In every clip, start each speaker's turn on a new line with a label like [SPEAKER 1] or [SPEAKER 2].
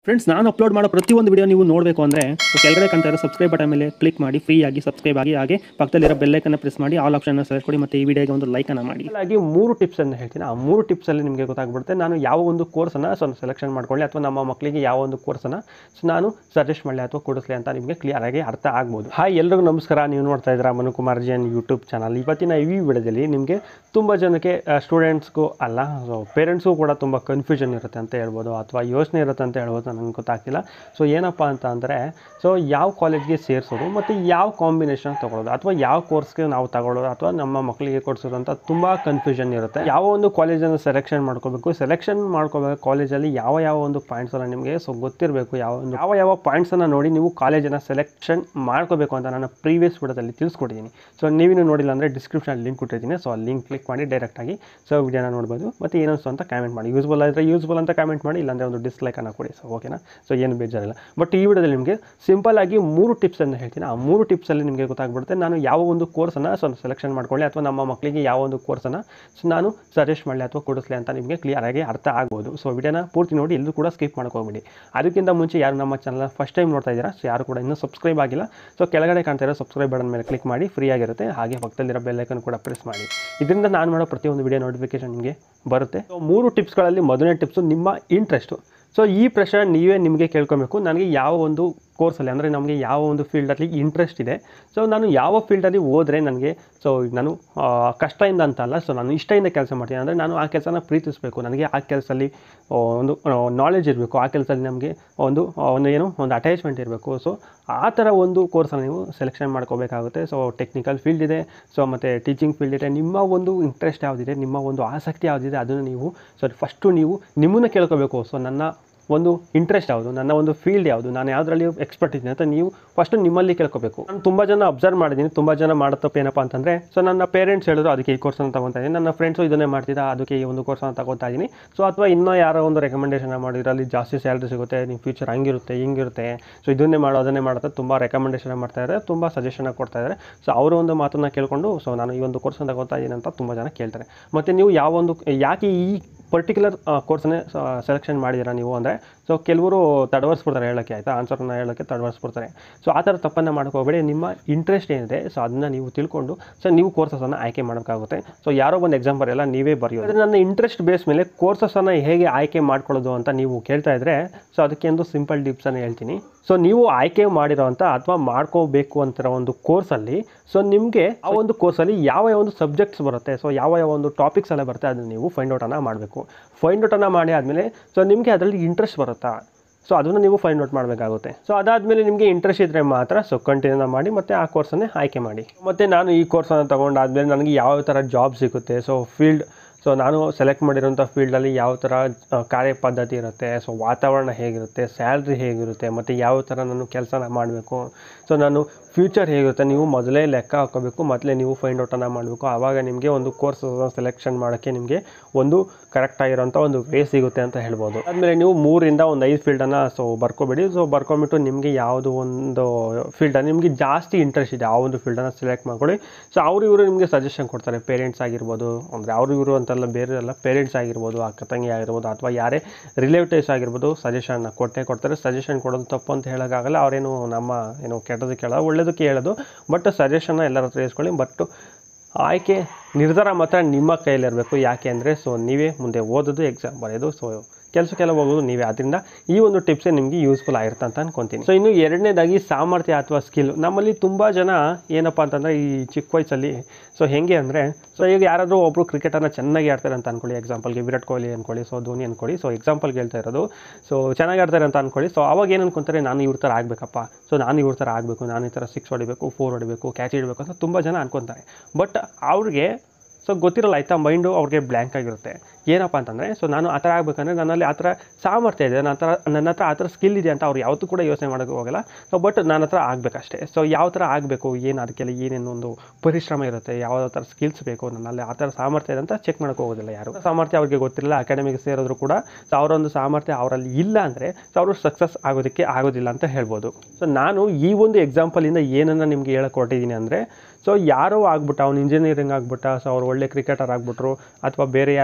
[SPEAKER 1] friends ನಾನು upload ಮಾಡೋ ಪ್ರತಿಯೊಂದು ವಿಡಿಯೋ ನೀವು ನೋಡಬೇಕು ಅಂದರೆ ಕೆಳಗಡೆ ಕಾಣ್ತಾ ಇರೋ ಸಬ್ಸ್ಕ್ರೈಬ್ ಬಟನ್ ಮೇಲೆ ಕ್ಲಿಕ್ ಮಾಡಿ ಫ್ರೀ ಆಗಿ ಸಬ್ಸ್ಕ್ರೈಬ್ ಆಗಿ ಹಾಗೆ ಪಕ್ಕದಲ್ಲಿರೋ ಬೆಲ್ಲೈಕನ್ನ ಪ್ರೆಸ್ ಮಾಡಿ ಆಲ್ ಆಪ್ಷನ್ನ ಸೆಲೆಕ್ಟ್ ಮಾಡಿ ಮತ್ತು ಈ ವಿಡಿಯೋಗೆ ಒಂದು ಲೈಕನ್ನು ಮಾಡಿ
[SPEAKER 2] ಆಗಿ ಮೂರು ಟಿಪ್ಸ್ ಅನ್ನು ಹೇಳ್ತೀನಿ ಆ ಮೂರು ಟಿಪ್ಸ್ ಅಲ್ಲಿ ನಿಮಗೆ ಗೊತ್ತಾಗ್ಬಿಡುತ್ತೆ ನಾನು ಯಾವ ಒಂದು ಕೋರ್ಸನ್ನು ಸೊ ಸೆಲೆಕ್ಷನ್ ಮಾಡ್ಕೊಳ್ಳಿ ಅಥವಾ ನಮ್ಮ ಮಕ್ಕಳಿಗೆ ಯಾವ ಒಂದು ಕೋರ್ಸನ್ನು ಸೊ ನಾನು ಸಜೆಸ್ಟ್ ಮಾಡಲಿ ಅಥವಾ ಕೊಡಿಸ್ಲಿ ಅಂತ ನಿಮಗೆ ಕ್ಲಿಯರ್ ಆಗಿ ಅರ್ಥ ಆಗ್ಬೋದು ಹಾಯ್ ಎಲ್ರಿಗೂ ನಮಸ್ಕಾರ ನೀವು ನೋಡ್ತಾ ಇದ್ದೀರಾ ಮನುಕುಮಾರ್ ಜೈನ್ ಯೂಟ್ಯೂಬ್ ಚಾನಲ್ ಇವತ್ತಿನ ಈ ವಿಡಿಯೋದಲ್ಲಿ ನಿಮಗೆ ತುಂಬ ಜನಕ್ಕೆ ಸ್ಟೂಡೆಂಟ್ಸ್ಗೂ ಅಲ್ಲ ಸೊ ಪೇರೆಂಟ್ಸ್ಗೂ ಕೂಡ ತುಂಬ ಕನ್ಫ್ಯೂಷನ್ ಇರುತ್ತೆ ಅಂತ ಹೇಳ್ಬೋದು ಅಥವಾ ಯೋಚನೆ ಇರುತ್ತೆ ಅಂತ ಹೇಳ್ಬೋದು ನನಗೆ ಗೊತ್ತಾಗ್ತಿಲ್ಲ ಸೊ ಏನಪ್ಪ ಅಂತ ಅಂದರೆ ಸೊ ಯಾವ ಕಾಲೇಜ್ಗೆ ಸೇರಿಸೋದು ಮತ್ತು ಯಾವ ಕಾಂಬಿನೇಷನ್ ತೊಗೊಳ್ಳೋದು ಅಥವಾ ಯಾವ ಕೋರ್ಸ್ಗೆ ನಾವು ತಗೊಳ್ಳೋದು ಅಥವಾ ನಮ್ಮ ಮಕ್ಕಳಿಗೆ ಕೊಡಿಸೋದು ಅಂತ ತುಂಬ ಕನ್ಫ್ಯೂಷನ್ ಇರುತ್ತೆ ಯಾವ ಒಂದು ಕಾಲೇಜನ್ನು ಸೆಲೆಕ್ಷನ್ ಮಾಡ್ಕೋಬೇಕು ಸೆಲೆಕ್ಷನ್ ಮಾಡ್ಕೋಬೇಕು ಕಾಲೇಜಲ್ಲಿ ಯಾವ ಯಾವ ಒಂದು ಪಾಯಿಂಟ್ಸನ್ನು ನಿಮಗೆ ಸೊ ಗೊತ್ತಿರಬೇಕು ಯಾವ ಒಂದು ಯಾವ ಯಾವ ಪಾಯಿಂಟ್ಸನ್ನು ನೋಡಿ ನೀವು ಕಾಲೇಜನ್ನು ಸೆಲೆಕ್ಷನ್ ಮಾಡ್ಕೋಬೇಕು ಅಂತ ನಾನು ಪ್ರೀವಿಯಸ್ ವಿಡಿಯೋದಲ್ಲಿ ತಿಳಿಸ್ಕೊಟ್ಟಿದ್ದೀನಿ ಸೊ ನೀವಿನ್ನು ನೋಡಿಲ್ಲ ಅಂದರೆ ಡಿಸ್ಕ್ರಿಪ್ಷನ್ ಲಿಂಕ್ ಕೊಟ್ಟಿದ್ದೀನಿ ಸೊ ಆ ಲಿಂಕ್ ಕ್ಲಿಕ್ ಮಾಡಿ ಡೈರೆಕ್ಟಾಗಿ ಸೊ ವಿಡಿಯೋನ ನೋಡ್ಬೋದು ಮತ್ತು ಏನನ್ಸು ಅಂತ ಕಾಮೆಂಟ್ ಮಾಡಿ ಯೂಸ್ಬಲ್ ಆದರೆ ಯೂಸ್ಬಲ್ ಅಂತ ಕಾಮೆಂಟ್ ಮಾಡಿ ಇಲ್ಲಾಂದರೆ ಒಂದು ಡಿಸ್ಲೈಕನ್ನು ಕೊಡಿ ಸೊ ಓಕೆನಾ ಸೊ ಏನು ಬೇಜಾರಿಲ್ಲ ಬಟ್ ಈ ವಿಡಿಯೋದಲ್ಲಿ ನಿಮಗೆ ಸಿಂಪಲ್ ಆಗಿ ಮೂರು ಟಿಪ್ಸನ್ನು ಹೇಳ್ತೀನಿ ಆ ಮೂರು ಟಿಪ್ಸಲ್ಲಿ ನಿಮಗೆ ಗೊತ್ತಾಗ್ಬಿಡುತ್ತೆ ನಾನು ಯಾವ ಒಂದು ಕೋರ್ಸನ್ನು ಸೊ ಸೆಲೆಕ್ಷನ್ ಮಾಡ್ಕೊಳ್ಳಿ ಅಥವಾ ನಮ್ಮ ಮಕ್ಕಳಿಗೆ ಯಾವ ಒಂದು ಕೋರ್ಸನ್ನು ಸೊ ನಾನು ಸಜೆಸ್ಟ್ ಮಾಡಲಿ ಅಥವಾ ಕೊಡಿಸ್ಲಿ ಅಂತ ನಿಮಗೆ ಕ್ಲಿಯರ್ ಆಗಿ ಅರ್ಥ ಆಗ್ಬೋದು ಸೊ ವಿಡಿಯೋನ ಪೂರ್ತಿ ನೋಡಿ ಎಲ್ಲೂ ಕೂಡ ಸ್ಕಿಪ್ ಮಾಡ್ಕೋಬೇಡಿ ಅದಕ್ಕಿಂತ ಮುಂಚೆ ಯಾರು ನಮ್ಮ ಚಾನಲ್ ಫಸ್ಟ್ ಟೈಮ್ ನೋಡ್ತಾ ಇದ್ದೀರಾ ಸೊ ಯಾರು ಕೂಡ ಇನ್ನೂ ಸಬ್ಸ್ಕ್ರೈಬ್ ಆಗಿಲ್ಲ ಸೊ ಕೆಳಗಡೆ ಕಾಣ್ತಾ ಇರೋ ಸಬ್ಸ್ಕ್ರೈಬ್ ಬಟನ್ ಮೇಲೆ ಕ್ಲಿಕ್ ಮಾಡಿ ಫ್ರೀ ಆಗಿರುತ್ತೆ ಹಾಗೆ ಪಕ್ಕದಲ್ಲಿರೋ ಬೆಲ್ಲೈಕನ್ ಕೂಡ ಪ್ರೆಸ್ ಮಾಡಿ ಇದರಿಂದ ನಾನು ಮಾಡೋ ಪ್ರತಿಯೊಂದು ವಿಡಿಯೋ ನೋಟಿಫಿಕೇಶನ್ ನಿಮಗೆ ಬರುತ್ತೆ ಸೊ ಮೂರು ಟಿಪ್ಸ್ಗಳಲ್ಲಿ ಮೊದಲನೇ ಟಿಪ್ಸು ನಿಮ್ಮ ಇಂಟ್ರೆಸ್ಟು ಸೊ ಈ ಪ್ರಶ್ನೆ ನೀವೇ ನಿಮಗೆ ಕೇಳ್ಕೊಬೇಕು ನನಗೆ ಯಾವ ಒಂದು ಕೋರ್ಸಲ್ಲಿ ಅಂದರೆ ನಮಗೆ ಯಾವ ಒಂದು ಫೀಲ್ಡಲ್ಲಿ ಇಂಟ್ರೆಸ್ಟ್ ಇದೆ ಸೊ ನಾನು ಯಾವ ಫೀಲ್ಡಲ್ಲಿ ಹೋದರೆ ನನಗೆ ಸೊ ನಾನು ಆ, ಕಷ್ಟದಿಂದ ಅಂತಲ್ಲ ಸೊ ನಾನು ಇಷ್ಟದಿಂದ ಕೆಲಸ ಮಾಡ್ತೀನಿ ಅಂದರೆ ನಾನು ಆ ಕೆಲಸನ ಪ್ರೀತಿಸಬೇಕು ನನಗೆ ಆ ಕೆಲಸದಲ್ಲಿ ಒಂದು ನಾಲೆಜ್ ಇರಬೇಕು ಆ ಕೆಲಸದಲ್ಲಿ ನಮಗೆ ಒಂದು ಆ, ಒಂದು ಏನು ಒಂದು ಅಟ್ಯಾಚ್ಮೆಂಟ್ ಇರಬೇಕು ಸೊ ಆ ಥರ ಒಂದು ಕೋರ್ಸನ್ನು ನೀವು ಸೆಲೆಕ್ಷನ್ ಮಾಡ್ಕೋಬೇಕಾಗುತ್ತೆ ಸೊ ಟೆಕ್ನಿಕಲ್ ಫೀಲ್ಡ್ ಇದೆ ಸೊ ಮತ್ತು ಟೀಚಿಂಗ್ ಫೀಲ್ಡ್ ಇದೆ ನಿಮ್ಮ ಒಂದು ಇಂಟ್ರೆಸ್ಟ್ ಯಾವುದಿದೆ ನಿಮ್ಮ ಒಂದು ಆಸಕ್ತಿ ಯಾವುದಿದೆ ಅದನ್ನು ನೀವು ಸೊ ಫಸ್ಟು ನೀವು ನಿಮ್ಮನ್ನು ಕೇಳ್ಕೋಬೇಕು ಸೊ ನನ್ನ ಒಂದು ಇಂಟ್ರೆಸ್ಟ್ ಯಾವುದು ನನ್ನ ಒಂದು ಫೀಲ್ಡ್ ಯಾವುದು ನಾನು ಯಾವುದರಲ್ಲಿ ಎಕ್ಸ್ಪರ್ಟ್ ಇದ್ದೀನಿ ಅಂತ ನೀವು ಫಸ್ಟು ನಿಮ್ಮಲ್ಲಿ ಕೇಳ್ಕೋಬೇಕು ನಾನು ತುಂಬ ಜನ ಅಬ್ಸರ್ವ್ ಮಾಡಿದ್ದೀನಿ ತುಂಬ ಜನ ಮಾಡೋ ತಪ್ಪು ಏನಪ್ಪ ಅಂತಂದರೆ ಸೊ ನನ್ನ ಪೇರೆಂಟ್ಸ್ ಹೇಳಿದ್ರು ಅದಕ್ಕೆ ಈ ಕೋರ್ಸನ್ನು ತಗೊತಾ ಇದ್ದೀನಿ ನನ್ನ ಫ್ರೆಂಡ್ಸು ಇದನ್ನೇ ಮಾಡ್ತಿದ್ದ ಅದಕ್ಕೆ ಈ ಒಂದು ಕೋರ್ಸನ್ನು ತಗೋತಾ ಇದ್ದೀನಿ ಸೊ ಅಥವಾ ಇನ್ನೂ ಯಾರೋ ಒಂದು ರೆಕಮೆಂಡೇಷನ್ ಮಾಡಿದ್ರೆ ಅಲ್ಲಿ ಜಾಸ್ತಿ ಸ್ಯಾಲ್ರಿ ಸಿಗುತ್ತೆ ನಿಮ್ಮ ಫ್ಯೂಚರ್ ಹಂಗಿರುತ್ತೆ ಹಿಂಗಿರುತ್ತೆ ಸೊ ಇದನ್ನೇ ಮಾಡೋ ಅದನ್ನೇ ಮಾಡುತ್ತೆ ತುಂಬ ರೆಕಮೆಂಡೇಷನ್ ಮಾಡ್ತಾ ಇದ್ದಾರೆ ತುಂಬ ಸಜೆಷನ್ ಕೊಡ್ತಾ ಇದ್ದಾರೆ ಸೊ ಅವರ ಒಂದು ಮಾತನ್ನು ಕೇಳ್ಕೊಂಡು ಸೊ ನಾನು ಈ ಒಂದು ಕೋರ್ಸನ್ನು ತಗೋತಾ ಇದ್ದೀನಿ ಅಂತ ತುಂಬ ಜನ ಕೇಳ್ತಾರೆ ಮತ್ತು ನೀವು ಯಾವ ಒಂದು ಯಾಕೆ ಈ ಪರ್ಟಿಕ್ಯುಲರ್ ಕೋರ್ಸನ್ನೇ ಸೆಲೆಕ್ಷನ್ ಮಾಡಿದ್ದೀರಾ ನೀವು ಅಂದರೆ ಸೊ ಕೆಲವರು ತಡವರ್ಸ್ಬಿಡ್ತಾರೆ ಹೇಳೋಕ್ಕೆ ಆಯಿತಾ ಆನ್ಸರ್ನ ಹೇಳೋಕ್ಕೆ ತಡವರ್ಸ್ಬಿಡ್ತಾರೆ ಸೊ ಆ ಥರ ತಪ್ಪನ್ನು ಮಾಡ್ಕೋಬೇಡಿ ನಿಮ್ಮ ಇಂಟ್ರೆಸ್ಟ್ ಏನಿದೆ ಸೊ ಅದನ್ನು ನೀವು ತಿಳ್ಕೊಂಡು ಸೊ ನೀವು ಕೋರ್ಸಸನ್ನು ಆಯ್ಕೆ ಮಾಡೋಕ್ಕಾಗುತ್ತೆ ಸೊ ಯಾರೋ ಒಂದು ಎಕ್ಸಾಮ್ ಬರೆಯಲ್ಲ ನೀವೇ ಬರೆಯೋದು ಆದರೆ ನನ್ನ ಇಂಟ್ರೆಸ್ಟ್ ಬೇಸ್ ಮೇಲೆ ಕೋರ್ಸಸನ್ನು ಹೇಗೆ ಆಯ್ಕೆ ಮಾಡ್ಕೊಳ್ಳೋದು ಅಂತ ನೀವು ಕೇಳ್ತಾ ಇದ್ದರೆ ಸೊ ಅದಕ್ಕೆ ಒಂದು ಸಿಂಪಲ್ ಟಿಪ್ಸನ್ನು ಹೇಳ್ತೀನಿ ಸೊ ನೀವು ಆಯ್ಕೆ ಮಾಡಿರೋವಂಥ ಅಥವಾ ಮಾಡ್ಕೋಬೇಕು ಅಂತಿರೋ ಒಂದು ಕೋರ್ಸಲ್ಲಿ ಸೊ ನಿಮಗೆ ಆ ಒಂದು ಕೋರ್ಸಲ್ಲಿ ಯಾವ ಯಾವ ಒಂದು ಸಬ್ಜೆಕ್ಟ್ಸ್ ಬರುತ್ತೆ ಸೊ ಯಾವ ಯಾವ ಒಂದು ಟಾಪಿಕ್ಸ್ ಎಲ್ಲ ಬರುತ್ತೆ ಅದನ್ನು ನೀವು ಫೈಂಡ್ ಔಟನ್ನು ಮಾಡಬೇಕು ಫೈಂಡ್ ಔಟನ್ನು ಮಾಡಿ ಆದಮೇಲೆ ಸೊ ನಿಮಗೆ ಅದರಲ್ಲಿ ಇಂಟ್ರೆಸ್ಟ್ ಬರುತ್ತಾ ಸೊ ಅದನ್ನು ನೀವು ಫೈಂಡ್ ಔಟ್ ಮಾಡಬೇಕಾಗುತ್ತೆ ಸೊ ಅದಾದಮೇಲೆ ನಿಮಗೆ ಇಂಟ್ರೆಸ್ಟ್ ಇದ್ದರೆ ಮಾತ್ರ ಸೊ ಕಂಟಿನ್ಯೂ ಮಾಡಿ ಮತ್ತು ಆ ಕೋರ್ಸನ್ನೇ ಆಯ್ಕೆ ಮಾಡಿ ಮತ್ತು ನಾನು ಈ ಕೋರ್ಸನ್ನು ತೊಗೊಂಡಾದ್ಮೇಲೆ ನನಗೆ ಯಾವ ಥರ ಜಾಬ್ ಸಿಗುತ್ತೆ ಸೊ ಫೀಲ್ಡ್ ಸೊ ನಾನು ಸೆಲೆಕ್ಟ್ ಮಾಡಿರೋಂಥ ಫೀಲ್ಡಲ್ಲಿ ಯಾವ ಥರ ಆ, ಕಾರ್ಯಪದ್ಧತಿ ಇರುತ್ತೆ ಸೊ ವಾತಾವರಣ ಹೇಗಿರುತ್ತೆ ಸ್ಯಾಲ್ರಿ ಹೇಗಿರುತ್ತೆ ಮತ್ತು ಯಾವ ಥರ ನಾನು ಕೆಲಸನ ಮಾಡಬೇಕು ಸೊ ನಾನು ಫ್ಯೂಚರ್ ಹೇಗಿರುತ್ತೆ ನೀವು ಮೊದಲೇ ಲೆಕ್ಕ ಹಾಕೋಬೇಕು ಮೊದಲೇ ನೀವು ಫೈಂಡ್ ಔಟನ್ನು ಮಾಡಬೇಕು ಆವಾಗ ನಿಮಗೆ ಒಂದು ಕೋರ್ಸ್ ಸೆಲೆಕ್ಷನ್ ಮಾಡೋಕ್ಕೆ ನಿಮಗೆ ಒಂದು ಕರೆಕ್ಟ್ ಆಗಿರೋಂಥ ಒಂದು ವೇ ಸಿಗುತ್ತೆ ಅಂತ ಹೇಳ್ಬೋದು ಆದಮೇಲೆ ನೀವು ಮೂರಿಂದ ಒಂದು ಐದು ಫೀಲ್ಡನ್ನು ಸೊ ಬರ್ಕೋಬೇಡಿ ಸೊ ಬರ್ಕೊಂಬಿಟ್ಟು ನಿಮಗೆ ಯಾವುದು ಒಂದು ಫೀಲ್ಡನ್ನು ನಿಮಗೆ ಜಾಸ್ತಿ ಇಂಟ್ರೆಸ್ಟ್ ಇದೆ ಆ ಒಂದು ಫೀಲ್ಡನ್ನು ಸೆಲೆಕ್ಟ್ ಮಾಡ್ಕೊಳ್ಳಿ ಸೊ ಅವರು ಇವರು ನಿಮಗೆ ಸಜೆಷನ್ ಕೊಡ್ತಾರೆ ಪೇರೆಂಟ್ಸ್ ಆಗಿರ್ಬೋದು ಅಂದರೆ ಅವರು ಇವರು ಅಂತೆಲ್ಲ ಬೇರೆ ಎಲ್ಲ ಪೇರೆಂಟ್ಸ್ ಆಗಿರ್ಬೋದು ಅಕ್ಕ ತಂಗಿ ಆಗಿರ್ಬೋದು ಅಥವಾ ಯಾರೇ ರಿಲೇಟಿವ್ಸ್ ಆಗಿರ್ಬೋದು ಸಜೆಷನ್ನ ಕೊಟ್ಟೇ ಕೊಡ್ತಾರೆ ಸಜೆಷನ್ ಕೊಡೋದು ತಪ್ಪು ಅಂತ ಹೇಳೋಕ್ಕಾಗಲ್ಲ ಅವರೇನು ನಮ್ಮ ಏನು ಕೆಟ್ಟದಕ್ಕೆ ಹೇಳೋದು ಒಳ್ಳೇದಕ್ಕೆ ಹೇಳೋದು ಬಟ್ ಸಜೆಷನ್ನ ಎಲ್ಲರ ಹತ್ರ ಇಸ್ಕೊಳ್ಳಿ ಬಟ್ ಆಯ್ಕೆ ನಿರ್ಧಾರ ಮಾತ್ರ ನಿಮ್ಮ ಕೈಯಲ್ಲಿರಬೇಕು ಯಾಕೆ ಅಂದರೆ ಸೊ ನೀವೇ ಮುಂದೆ ಓದೋದು ಎಕ್ಸಾಮ್ ಬರೆಯೋದು ಸೊ ಕೆಲಸಕ್ಕೆಲ್ಲ ಹೋಗೋದು ನೀವೇ ಅದರಿಂದ ಈ ಒಂದು ಟಿಪ್ಸೇ ನಿಮಗೆ ಯೂಸ್ಫುಲ್ ಆಗಿರುತ್ತೆ ಅಂತ ಅನ್ಕೊತೀನಿ ಸೊ ಇನ್ನು ಎರಡನೇದಾಗಿ ಸಾಮರ್ಥ್ಯ ಅಥವಾ ಸ್ಕಿಲ್ ನಮ್ಮಲ್ಲಿ ತುಂಬ ಜನ ಏನಪ್ಪ ಅಂತಂದರೆ ಈ ಚಿಕ್ಕ ವಯಸ್ಸಲ್ಲಿ ಸೊ ಹೆಂಗೆ ಅಂದರೆ ಸೊ ಈಗ ಯಾರಾದರೂ ಒಬ್ಬರು ಕ್ರಿಕೆಟನ್ನು ಚೆನ್ನಾಗಿ ಆಡ್ತಾರೆ ಅಂತ ಅನ್ಕೊಳ್ಳಿ ಎಕ್ಸಾಂಪಲ್ಗೆ ವಿರಾಟ್ ಕೊಹ್ಲಿ ಅನ್ಕೊಳ್ಳಿ ಸೊ ಧೋನಿ ಅನ್ಕೊಳ್ಳಿ ಸೊ ಎಕ್ಸಾಂಪಲ್ಗೆ ಹೇಳ್ತಾ ಇರೋದು ಸೊ ಚೆನ್ನಾಗಿ ಆಡ್ತಾರೆ ಅಂತ ಅನ್ಕೊಳ್ಳಿ ಸೊ ಅವಾಗ ಏನು ಅನ್ಕೊಂತಾರೆ ನಾನು ಇವ್ರ ಥರ ಆಗಬೇಕಪ್ಪ ಸೊ ನಾನು ಇವ್ರ ಥರ ಆಗಬೇಕು ನಾನು ಈ ಥರ ಸಿಕ್ಸ್ ಹೊಡಿಬೇಕು ಫೋರ್ ಹೊಡಿಬೇಕು ಕ್ಯಾಚ್ ಇಡಬೇಕು ಅಂತ ತುಂಬ ಜನ ಅನ್ಕೊತಾರೆ ಬಟ್ ಅವ್ರಿಗೆ ಸೊ ಗೊತ್ತಿರಲ್ಲ ಆಯಿತಾ ಮೈಂಡು ಅವ್ರಿಗೆ ಬ್ಲ್ಯಾಂಕ್ ಆಗಿರುತ್ತೆ ಏನಪ್ಪ ಅಂತಂದರೆ ಸೊ ನಾನು ಆ ಥರ ಆಗಬೇಕಂದ್ರೆ ನನ್ನಲ್ಲಿ ಆ ಥರ ಸಾಮರ್ಥ್ಯ ಇದೆ ನನ್ನ ಹತ್ರ ನನ್ನ ಹತ್ರ ಆ ಥರ ಸ್ಕಿಲ್ ಇದೆ ಅಂತ ಅವ್ರು ಯಾವತ್ತೂ ಕೂಡ ಯೋಚನೆ ಮಾಡೋಕ್ಕೆ ಹೋಗಲ್ಲ ಸೊ ಬಟ್ ನನ್ನ ಹತ್ರ ಆಗಬೇಕಷ್ಟೇ ಸೊ ಯಾವ ಥರ ಆಗಬೇಕು ಏನು ಅದಕ್ಕೆಲ್ಲ ಏನೇನು ಒಂದು ಪರಿಶ್ರಮ ಇರುತ್ತೆ ಯಾವ ಥರ ಸ್ಕಿಲ್ಸ್ ಬೇಕು ನನ್ನಲ್ಲಿ ಆ ಥರ ಸಾಮರ್ಥ್ಯ ಇದೆ ಅಂತ ಚೆಕ್ ಮಾಡೋಕ್ಕೆ ಹೋಗೋದಿಲ್ಲ ಯಾರು ಸಾಮರ್ಥ್ಯ ಅವ್ರಿಗೆ ಗೊತ್ತಿರಲ್ಲ ಅಕಾಡೆಮಿಗೆ ಸೇರಿದ್ರು ಕೂಡ ಸೊ ಅವರೊಂದು ಸಾಮರ್ಥ್ಯ ಅವರಲ್ಲಿ ಇಲ್ಲ ಅಂದರೆ ಸೊ ಅವರು ಸಕ್ಸಸ್ ಆಗೋದಕ್ಕೆ ಆಗೋದಿಲ್ಲ ಅಂತ ಹೇಳ್ಬೋದು ಸೊ ನಾನು ಈ ಒಂದು ಎಕ್ಸಾಂಪಲಿಂದ ಏನನ್ನು ನಿಮಗೆ ಹೇಳಕ್ಕೆ ಹೊರಟಿದ್ದೀನಿ ಅಂದರೆ ಸೊ ಯಾರೋ ಆಗ್ಬಿಟ್ಟು ಅವ್ನು ಇಂಜಿನಿಯರಿಂಗ್ ಆಗ್ಬಿಟ್ಟ ಸೊ ಅವ್ರು ಒಳ್ಳೆ ಕ್ರಿಕೆಟರ್ ಆಗ್ಬಿಟ್ರು ಅಥವಾ ಬೇರೆ ಯಾರೋ ಡಾಕ್ಟರ್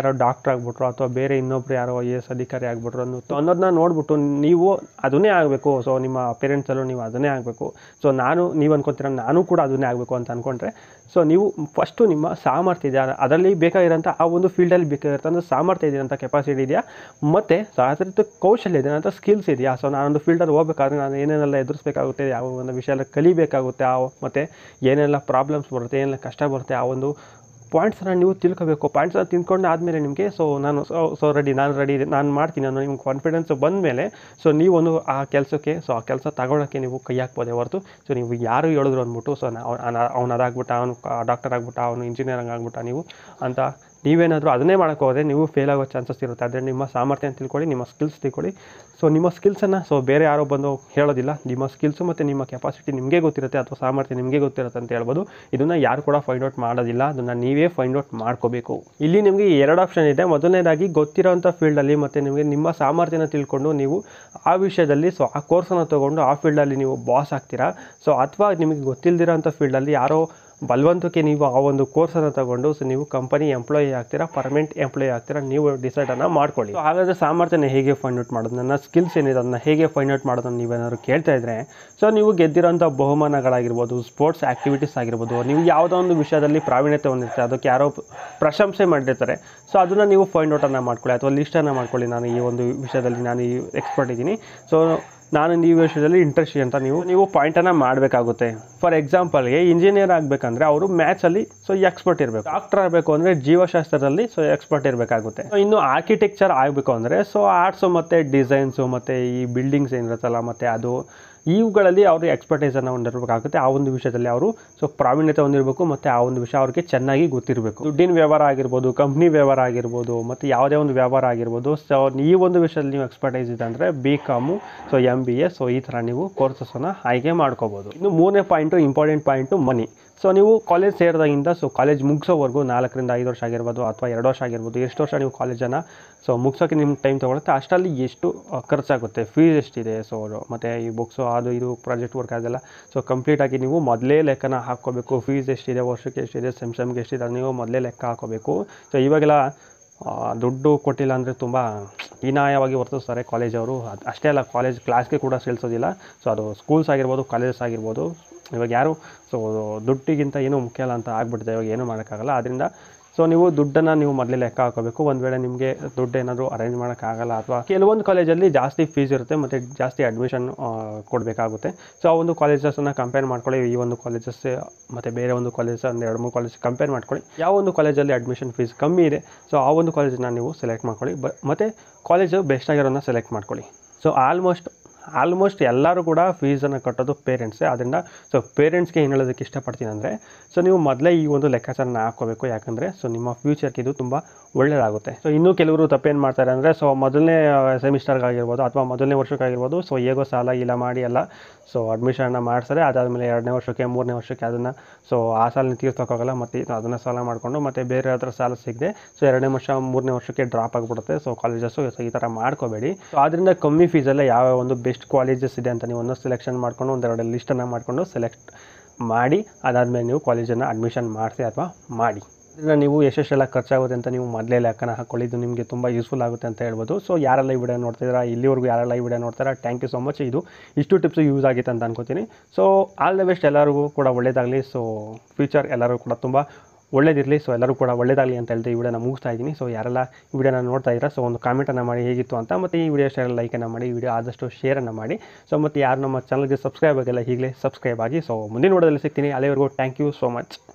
[SPEAKER 2] ಡಾಕ್ಟರ್ ಆಗ್ಬಿಟ್ರು ಅಥವಾ ಬೇರೆ ಇನ್ನೊಬ್ರು ಯಾರೋ ಐ ಎಸ್ ಅಧಿಕಾರಿ ಆಗ್ಬಿಟ್ರು ಅನ್ನೋ ಅನ್ನೋದನ್ನ ನೋಡ್ಬಿಟ್ಟು ನೀವು ಅದನ್ನೇ ಆಗಬೇಕು ಸೊ ನಿಮ್ಮ ಪೇರೆಂಟ್ಸಲ್ಲೂ ನೀವು ಅದನ್ನೇ ಆಗಬೇಕು ಸೊ ನಾನು ನೀವು ಅನ್ಕೊತೀರ ನಾನು ಕೂಡ ಅದನ್ನೇ ಆಗಬೇಕು ಅಂತ ಅಂದ್ಕೊಂಡ್ರೆ ಸೊ ನೀವು ಫಸ್ಟು ನಿಮ್ಮ ಸಾಮರ್ಥ್ಯ ಇದೆಯಾ ಅದರಲ್ಲಿ ಬೇಕಾಗಿರೋಂಥ ಆ ಒಂದು ಫೀಲ್ಡಲ್ಲಿ ಬೇಕಾಗಿರೋಂಥ ಸಾಮರ್ಥ್ಯ ಇದೆಯಂಥ ಕೆಪಾಸಿಟಿ ಇದೆಯಾ ಮತ್ತು ಅದರದ್ದು ಕೌಶಲ್ಯ ಇದೆ ಅಂತ ಸ್ಕಿಲ್ಸ್ ಇದೆಯಾ ಸೊ ನಾನೊಂದು ಫೀಲ್ಡಲ್ಲಿ ಹೋಗ್ಬೇಕಾದ್ರೆ ನಾನು ಏನೇನೆಲ್ಲ ಎದುರಿಸಬೇಕಾಗುತ್ತೆ ಯಾವ ಒಂದು ವಿಷಯ ಎಲ್ಲ ಕಲಿಬೇಕಾಗುತ್ತೆ ಆ ಮತ್ತು ಏನೆಲ್ಲ ಪ್ರಾಬ್ಲಮ್ಸ್ ಬರುತ್ತೆ ಏನೆಲ್ಲ ಕಷ್ಟ ಬರುತ್ತೆ ಆ ಒಂದು ಪಾಯಿಂಟ್ಸನ್ನ ನೀವು ತಿಳ್ಕೋಬೇಕು ಪಾಯಿಂಟ್ಸನ್ನ ತಿಳ್ಕೊಂಡು ಆದಮೇಲೆ ನಿಮಗೆ ಸೊ ನಾನು ಸೊ ಸೊ ರೆಡಿ ನಾನು ರೆಡಿ ನಾನು ಮಾಡ್ತೀನಿ ಅನ್ನೋ ನಿಮ್ಗೆ ಕಾನ್ಫಿಡೆನ್ಸ್ ಬಂದಮೇಲೆ ಸೊ ನೀವು ಒಂದು ಆ ಕೆಲಸಕ್ಕೆ ಸೊ ಆ ಕೆಲಸ ತಗೊಳ್ಳೋಕ್ಕೆ ನೀವು ಕೈ ಹಾಕ್ಬೋದೇ ಹೊರತು ಸೊ ನೀವು ಯಾರು ಹೇಳಿದ್ರು ಅಂದ್ಬಿಟ್ಟು ಸೊ ಅವ್ನು ಅದಾಗ್ಬಿಟ್ಟ ಅವನು ಡಾಕ್ಟರ್ ಆಗ್ಬಿಟ್ಟ ಅವನು ಇಂಜಿನಿಯರಿಂಗ್ ಆಗ್ಬಿಟ್ಟ ನೀವು ಅಂತ ನೀವೇನಾದರೂ ಅದನ್ನೇ ಮಾಡೋಕ್ಕೆ ಹೋದರೆ ನೀವು ಫೇಲ್ ಆಗೋ ಚಾನ್ಸಸ್ ಇರುತ್ತೆ ಆದರೆ ನಿಮ್ಮ ಸಾಮರ್ಥ್ಯ ತಿಳ್ಕೊಳ್ಳಿ ನಿಮ್ಮ ಸ್ಕಿಲ್ಸ್ ತಿಳ್ಕೊಳ್ಳಿ ಸೊ ನಿಮ್ಮ ಸ್ಕಿಲ್ಸನ್ನು ಸೊ ಬೇರೆ ಯಾರೋ ಬಂದು ಹೇಳೋದಿಲ್ಲ ನಿಮ್ಮ ಸ್ಕಿಲ್ಸು ಮತ್ತು ನಿಮ್ಮ ಕೆಪಾಸಿಟಿ ನಿಮಗೆ ಗೊತ್ತಿರುತ್ತೆ ಅಥವಾ ಸಾಮರ್ಥ್ಯ ನಿಮಗೆ ಗೊತ್ತಿರುತ್ತೆ ಅಂತ ಹೇಳ್ಬೋದು ಇದನ್ನು ಯಾರು ಕೂಡ ಫೈಂಡ್ ಔಟ್ ಮಾಡೋದಿಲ್ಲ ಅದನ್ನು ನೀವೇ ಫೈಂಡ್ ಔಟ್ ಮಾಡ್ಕೋಬೇಕು ಇಲ್ಲಿ ನಿಮಗೆ ಎರಡು ಆಪ್ಷನ್ ಇದೆ ಮೊದಲನೇದಾಗಿ ಗೊತ್ತಿರೋಂಥ ಫೀಲ್ಡಲ್ಲಿ ಮತ್ತು ನಿಮಗೆ ನಿಮ್ಮ ಸಾಮರ್ಥ್ಯನ ತಿಳ್ಕೊಂಡು ನೀವು ಆ ವಿಷಯದಲ್ಲಿ ಸೊ ಆ ಕೋರ್ಸನ್ನು ತೊಗೊಂಡು ಆ ಫೀಲ್ಡಲ್ಲಿ ನೀವು ಬಾಸ್ ಆಗ್ತೀರಾ ಸೊ ಅಥವಾ ನಿಮಗೆ ಗೊತ್ತಿಲ್ಲದಿರೋಂಥ ಫೀಲ್ಡಲ್ಲಿ ಯಾರೋ ಬಲವಂತಕ್ಕೆ ನೀವು ಆ ಒಂದು ಕೋರ್ಸನ್ನು ತಗೊಂಡು ಸೊ ನೀವು ಕಂಪನಿ ಎಂಪ್ಲಾಯಿ ಆಗ್ತೀರಾ ಪರ್ಮನೆಂಟ್ ಎಂಪ್ಲಾಯಿ ಆಗ್ತೀರಾ ನೀವು ಡಿಸೈಡನ್ನು ಮಾಡ್ಕೊಳ್ಳಿ So, ಹಾಗಾದರೆ ಸಾಮರ್ಥ್ಯನ ಹೇಗೆ ಫೈಂಡ್ ಔಟ್ ಮಾಡೋದು ನನ್ನ ಸ್ಕಿಲ್ಸ್ ಏನಿದೆ ಅದನ್ನ ಹೇಗೆ ಫೈಂಡ್ ಔಟ್ ಮಾಡೋದನ್ನು ನೀವೇನಾದ್ರು ಕೇಳ್ತಾ ಇದ್ರೆ ಸೊ ನೀವು ಗೆದ್ದಿರೋಂಥ ಬಹುಮಾನಗಳಾಗಿರ್ಬೋದು ಸ್ಪೋರ್ಟ್ಸ್ ಆ್ಯಕ್ಟಿವಿಟೀಸ್ ಆಗಿರ್ಬೋದು ನೀವು ಯಾವುದೋ ಒಂದು ವಿಷಯದಲ್ಲಿ ಪ್ರಾವೀಣ್ಯತೆ ಹೊಂದಿರ್ತಾರೆ ಅದಕ್ಕೆ ಯಾರೋ ಪ್ರಶಂಸೆ ಮಾಡಿರ್ತಾರೆ ಸೊ ಅದನ್ನು ನೀವು ಫೈಂಡ್ ಔಟನ್ನು ಮಾಡ್ಕೊಳ್ಳಿ ಅಥವಾ ಲಿಸ್ಟನ್ನು ಮಾಡ್ಕೊಳ್ಳಿ ನಾನು ಈ ಒಂದು ವಿಷಯದಲ್ಲಿ ನಾನು ಈ ಎಕ್ಸ್ಪರ್ಟ್ ಇದ್ದೀನಿ ಸೊ ನಾನು ಈ ವಿಷಯದಲ್ಲಿ ಇಂಟ್ರೆಸ್ಟ್ ಅಂತ ನೀವು ನೀವು ಪಾಯಿಂಟನ್ನು ಮಾಡಬೇಕಾಗುತ್ತೆ ಫಾರ್ ಎಕ್ಸಾಂಪಲ್ಗೆ ಇಂಜಿನಿಯರ್ ಆಗಬೇಕಂದ್ರೆ ಅವರು ಮ್ಯಾಥ್ಸಲ್ಲಿ ಸೊ ಎಕ್ಸ್ಪರ್ಟ್ ಇರಬೇಕು ಡಾಕ್ಟರ್ ಆಗಬೇಕು ಅಂದರೆ ಜೀವಶಾಸ್ತ್ರದಲ್ಲಿ ಸೊ ಎಕ್ಸ್ಪರ್ಟ್ ಇರಬೇಕಾಗುತ್ತೆ ಸೊ ಇನ್ನು ಆರ್ಕಿಟೆಕ್ಚರ್ ಆಗಬೇಕು ಅಂದರೆ ಸೊ ಆರ್ಟ್ಸು ಮತ್ತು ಡಿಸೈನ್ಸು ಮತ್ತು ಈ ಬಿಲ್ಡಿಂಗ್ಸ್ ಏನಿರುತ್ತಲ್ಲ ಮತ್ತು ಅದು ಇವುಗಳಲ್ಲಿ ಅವರು ಎಕ್ಸ್ಪರ್ಟೈಸನ್ನು ಹೊಂದಿರಬೇಕಾಗುತ್ತೆ ಆ ಒಂದು ವಿಷಯದಲ್ಲಿ ಅವರು ಸೊ ಪ್ರಾವೀಣ್ಯತೆ ಹೊಂದಿರಬೇಕು ಮತ್ತು ಆ ಒಂದು ವಿಷಯ ಅವ್ರಿಗೆ ಚೆನ್ನಾಗಿ ಗೊತ್ತಿರಬೇಕು ದುಡ್ಡಿನ ವ್ಯವಹಾರ ಆಗಿರ್ಬೋದು ಕಂಪ್ನಿ ವ್ಯವಹಾರ ಆಗಿರ್ಬೋದು ಮತ್ತು ಯಾವುದೇ ಒಂದು ವ್ಯವಹಾರ ಆಗಿರ್ಬೋದು ಸೊ ಈ ಒಂದು ವಿಷಯದಲ್ಲಿ ನೀವು ಎಕ್ಸ್ಪರ್ಟೈಸ್ ಇದೆ ಅಂದರೆ B com so M B A so ಈ ಥರ ನೀವು ಕೋರ್ಸಸನ್ನು ಆಯ್ಕೆ ಮಾಡ್ಕೋಬೋದು ಇನ್ನು ಮೂರನೇ point important point money so ನೀವು ಕಾಲೇಜ್ ಸೇರಿದಾಗಿಂದ ಸೊ ಕಾಲೇಜ್ ಮುಗಿಸೋವರೆಗೂ ನಾಲ್ಕರಿಂದ ಐದು ವರ್ಷ ಆಗಿರ್ಬೋದು ಅಥವಾ ಎರಡು ವರ್ಷ ಆಗಿರ್ಬೋದು ಎಷ್ಟು ವರ್ಷ ನೀವು ಕಾಲೇಜನ್ನು ಸೊ ಮುಗ್ಸೋಕ್ಕೆ ನಿಮ್ಮ ಟೈಮ್ ತೊಗೊಳುತ್ತೆ ಅಷ್ಟರಲ್ಲಿ ಎಷ್ಟು ಆ, ಖರ್ಚಾಗುತ್ತೆ ಫೀಸ್ ಎಷ್ಟಿದೆ ಸೊ ಮತ್ತು ಈ ಬುಕ್ಸು ಅದು ಇದು ಪ್ರಾಜೆಕ್ಟ್ ವರ್ಕ್ ಅದೆಲ್ಲ ಸೊ ಕಂಪ್ಲೀಟಾಗಿ ನೀವು ಮೊದಲೇ ಲೆಕ್ಕನ ಹಾಕ್ಕೋಬೇಕು ಫೀಸ್ ಎಷ್ಟಿದೆ ವರ್ಷಕ್ಕೆ ಎಷ್ಟಿದೆ ಸೆಮ್ ಸೆಮ್ಗೆ ಎಷ್ಟಿದೆ ಅದು ನೀವು ಮೊದಲೇ ಲೆಕ್ಕ ಹಾಕೋಬೇಕು ಸೊ ಇವಾಗೆಲ್ಲ ಆ, ದುಡ್ಡು ಕೊಟ್ಟಿಲ್ಲ ಅಂದರೆ ತುಂಬ ಹೀನಾಯವಾಗಿ ವರ್ತಿಸ್ತಾರೆ ಕಾಲೇಜವರು ಅದು ಅಷ್ಟೇ ಅಲ್ಲ ಕಾಲೇಜ್ ಕ್ಲಾಸ್ಗೆ ಕೂಡ ಸೇರಿಸೋದಿಲ್ಲ ಸೊ ಅದು ಸ್ಕೂಲ್ಸ್ ಆಗಿರ್ಬೋದು ಕಾಲೇಜಸ್ ಆಗಿರ್ಬೋದು ಇವಾಗ ಯಾರು ಸೊ ದುಡ್ಡಿಗಿಂತ ಏನೂ ಮುಖ್ಯ ಅಲ್ಲ ಅಂತ ಆಗ್ಬಿಟ್ಟಿದೆ ಇವಾಗ ಏನೂ ಮಾಡೋಕ್ಕಾಗಲ್ಲ ಅದರಿಂದ ಸೊ ನೀವು ದುಡ್ಡನ್ನು ನೀವು ಮೊದಲೇ ಲೆಕ್ಕ ಹಾಕೋಬೇಕು ಒಂದು ವೇಳೆ ನಿಮಗೆ ದುಡ್ಡು ಏನಾದರೂ ಅರೇಂಜ್ ಮಾಡೋಕ್ಕಾಗಲ್ಲ ಅಥವಾ ಕೆಲವೊಂದು ಕಾಲೇಜಲ್ಲಿ ಜಾಸ್ತಿ ಫೀಸ್ ಇರುತ್ತೆ ಮತ್ತು ಜಾಸ್ತಿ ಅಡ್ಮಿಷನ್ ಕೊಡಬೇಕಾಗುತ್ತೆ ಸೊ ಆ ಒಂದು ಕಾಲೇಜಸನ್ನು ಕಂಪೇರ್ ಮಾಡ್ಕೊಳ್ಳಿ ಈ ಒಂದು ಕಾಲೇಜಸ್ ಮತ್ತು ಬೇರೆ ಒಂದು ಕಾಲೇಜಸ್ ಒಂದು ಎರಡು ಮೂರು ಕಾಲೇಜ್ ಕಂಪೇರ್ ಮಾಡ್ಕೊಳ್ಳಿ ಯಾವ ಒಂದು ಕಾಲೇಜಲ್ಲಿ ಅಡ್ಮಿಷನ್ ಫೀಸ್ ಕಮ್ಮಿ ಇದೆ ಸೊ ಆ ಒಂದು ಕಾಲೇಜನ್ನ ನೀವು ಸೆಲೆಕ್ಟ್ ಮಾಡ್ಕೊಳ್ಳಿ ಬ ಮತ್ತು ಕಾಲೇಜು ಬೆಸ್ಟ್ ಆಗಿರೋನ್ನ ಸೆಲೆಕ್ಟ್ ಮಾಡ್ಕೊಳ್ಳಿ ಸೊ ಆಲ್ಮೋಸ್ಟ್ ಆಲ್ಮೋಸ್ಟ್ ಎಲ್ಲರೂ ಕೂಡ ಫೀಸನ್ನು ಕಟ್ಟೋದು ಪೇರೆಂಟ್ಸೇ ಅದರಿಂದ ಸೊ ಪೇರೆಂಟ್ಸ್ಗೆ ಏನು ಹೇಳೋದಕ್ಕೆ ಇಷ್ಟಪಡ್ತೀನಿ ಅಂದರೆ ಸೊ ನೀವು ಮೊದಲೇ ಈ ಒಂದು ಲೆಕ್ಕಾಚಾರನ ಹಾಕ್ಕೋಬೇಕು ಯಾಕಂದರೆ ಸೊ ನಿಮ್ಮ ಫ್ಯೂಚರ್ಗೆ ಇದು ತುಂಬ ಒಳ್ಳೆಯದಾಗುತ್ತೆ ಸೊ ಇನ್ನೂ ಕೆಲವರು ತಪ್ಪೇನು ಮಾಡ್ತಾರೆ ಅಂದರೆ ಸೊ ಮೊದಲನೇ ಸೆಮಿಸ್ಟರ್ಗಾಗಿರ್ಬೋದು ಅಥವಾ ಮೊದಲನೇ ವರ್ಷಕ್ಕಾಗಿರ್ಬೋದು ಸೊ ಹೇಗೋ ಸಾಲ ಇಲ್ಲ ಮಾಡಿ ಎಲ್ಲ ಸೊ ಅಡ್ಮಿಷನ್ನ ಮಾಡಿಸ್ತಾರೆ ಅದಾದಮೇಲೆ ಎರಡನೇ ವರ್ಷಕ್ಕೆ ಮೂರನೇ ವರ್ಷಕ್ಕೆ ಅದನ್ನು ಸೊ ಆ ಸಾಲನ ತೀರ್ಸೋಕ್ಕಾಗಲ್ಲ ಮತ್ತು ಅದನ್ನು ಸಾಲ ಮಾಡಿಕೊಂಡು ಮತ್ತು ಬೇರೆ ಹತ್ರ ಸಾಲ ಸಿಗದೆ ಸೊ ಎರಡನೇ ವರ್ಷ ಮೂರನೇ ವರ್ಷಕ್ಕೆ ಡ್ರಾಪ್ ಆಗಿಬಿಡುತ್ತೆ ಸೊ ಕಾಲೇಜಸ್ಸು ಸೊ ಈ ಥರ ಮಾಡ್ಕೋಬೇಡಿ ಸೊ ಆದ್ದರಿಂದ ಕಮ್ಮಿ ಫೀಸಲ್ಲೇ ಯಾವ ಒಂದು ಬೆಸ್ಟ್ ಕಾಲೇಜಸ್ ಇದೆ ಅಂತ ನೀವು ಒಂದು ಸೆಲೆಕ್ಷನ್ ಮಾಡ್ಕೊಂಡು ಒಂದೆರಡು ಲಿಸ್ಟನ್ನು ಮಾಡಿಕೊಂಡು ಸೆಲೆಕ್ಟ್ ಮಾಡಿ ಅದಾದಮೇಲೆ ನೀವು ಕಾಲೇಜನ್ನು ಅಡ್ಮಿಷನ್ ಮಾಡಿಸಿ ಅಥವಾ ಮಾಡಿ ಇದನ್ನು ನೀವು ಎಷ್ಟೆಷ್ಟೆಲ್ಲ ಖರ್ಚಾಗುತ್ತೆ ಅಂತ ನೀವು ಮೊದಲೇ ಲೆಕ್ಕನ ಹಾಕ್ಕೊಳ್ಳಿ ಇದು ನಿಮಗೆ ತುಂಬ ಯೂಸ್ಫುಲ್ ಆಗುತ್ತೆ ಅಂತ ಹೇಳ್ಬೋದು ಸೊ ಯಾರೆಲ್ಲ ಈ ವಿಡಿಯೋ ನೋಡ್ತಿದ್ದೀರಾ ಇಲ್ಲಿವರೆಗೂ ಯಾರೆಲ್ಲ ಈ ವಿಡಿಯೋ ನೋಡ್ತಾರಾ ಥ್ಯಾಂಕ್ ಯು ಸೊ ಮಚ್ ಇದು ಇಷ್ಟು ಟಿಪ್ಸು ಯೂಸ್ ಆಗಿತ್ತು ಅಂತ ಅನ್ಕೋತೀನಿ ಸೊ ಆಲ್ ದ ಬೆಸ್ಟ್ ಎಲ್ಲರಿಗೂ ಕೂಡ ಒಳ್ಳೇದಾಗಲಿ ಸೊ ಫ್ಯೂಚರ್ ಎಲ್ಲರೂ ಕೂಡ ತುಂಬ ಒಳ್ಳೇದಿರಲಿ ಸೊ ಎಲ್ಲರೂ ಕೂಡ ಒಳ್ಳೇದಾಗಲಿ ಅಂತ ಹೇಳ್ತಾ ಈ ವಿಡಿಯೋನ ಮುಗಿಸ್ತಾ ಇದ್ದೀನಿ ಸೊ ಯಾರೆಲ್ಲ ಈ ವಿಡಿಯೋನ ನೋಡ್ತಾ ಇದ್ದೀರಾ ಸೊ ಒಂದು ಕಾಮೆಂಟನ್ನು ಮಾಡಿ ಹೇಗಿತ್ತು ಅಂತ ಮತ್ತು ಈ ವಿಡಿಯೋ ಶೇರ್ ಲೈಕನ್ನು ಮಾಡಿ ಈ ವಿಡಿಯೋ ಆದಷ್ಟು ಶೇರನ್ನು ಮಾಡಿ ಸೊ ಮತ್ತು ಯಾರು ನಮ್ಮ ಚಾನಲ್ಗೆ ಸಬ್ಸ್ಕ್ರೈಬ್ ಆಗಿಲ್ಲ ಈಗಲೇ ಸಬ್ಸ್ಕ್ರೈಬ್ ಆಗಿ ಸೊ ಮುಂದಿನ ವಿಡಿಯೋದಲ್ಲಿ ಸಿಗ್ತೀನಿ ಅಲ್ಲಿವರೆಗೂ ಥ್ಯಾಂಕ್ ಯು ಸೋ ಮಚ್